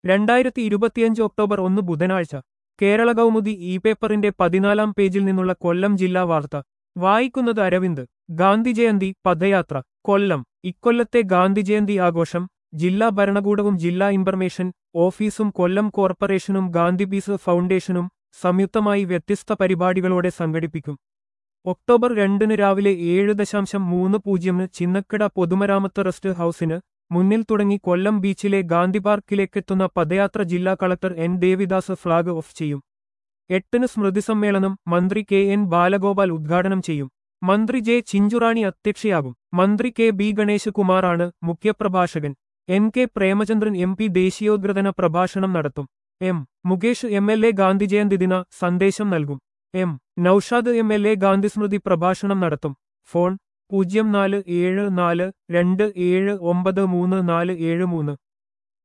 രണ്ടായിരത്തി ഇരുപത്തിയഞ്ച് ഒക്ടോബർ ഒന്ന് ബുധനാഴ്ച കേരള കൗമുദി ഇ പേപ്പറിന്റെ പതിനാലാം പേജിൽ നിന്നുള്ള കൊല്ലം ജില്ലാ വാർത്ത വായിക്കുന്നത് അരവിന്ദ് ഗാന്ധിജയന്തി പദയാത്ര കൊല്ലം ഇക്കൊല്ലത്തെ ഗാന്ധിജയന്തി ആഘോഷം ജില്ലാ ഭരണകൂടവും ജില്ലാ ഇൻഫർമേഷൻ ഓഫീസും കൊല്ലം കോർപ്പറേഷനും ഗാന്ധിപീസ് ഫൗണ്ടേഷനും സംയുക്തമായി വ്യത്യസ്ത പരിപാടികളോടെ സംഘടിപ്പിക്കും ഒക്ടോബർ രണ്ടിന് രാവിലെ ഏഴ് ദശാംശം മൂന്ന് പൂജ്യമിന് ചിന്നക്കട പൊതുമരാമത്ത് റെസ്റ്റ് ഹൌസിന് മുന്നിൽ തുടങ്ങി കൊല്ലം ബീച്ചിലെ ഗാന്ധി പാർക്കിലേക്കെത്തുന്ന പദയാത്ര ജില്ലാ collector N Devidas flag off ചെയ്യും എട്ടിന് സ്മൃതി സമ്മേളനം മന്ത്രി കെ എൻ ബാലഗോപാൽ ഉദ്ഘാടനം ചെയ്യും മന്ത്രി ജെ ചിഞ്ചുറാണി അധ്യക്ഷയാകും മന്ത്രി കെ ബി ഗണേശ് കുമാറാണ് മുഖ്യപ്രഭാഷകൻ N K Premachandran M P ദേശീയോദ്ഗ്രഥന പ്രഭാഷണം നടത്തും M Mukesh M L A Gandhi Jayanti ദിന സന്ദേശം നൽകും M Noushad M L A Gandhi Smriti പ്രഭാഷണം നടത്തും ഫോൺ പൂജ്യം നാല് ഏഴ് നാല് രണ്ട് ഏഴ് ഒമ്പത് മൂന്ന് നാല് ഏഴ് മൂന്ന്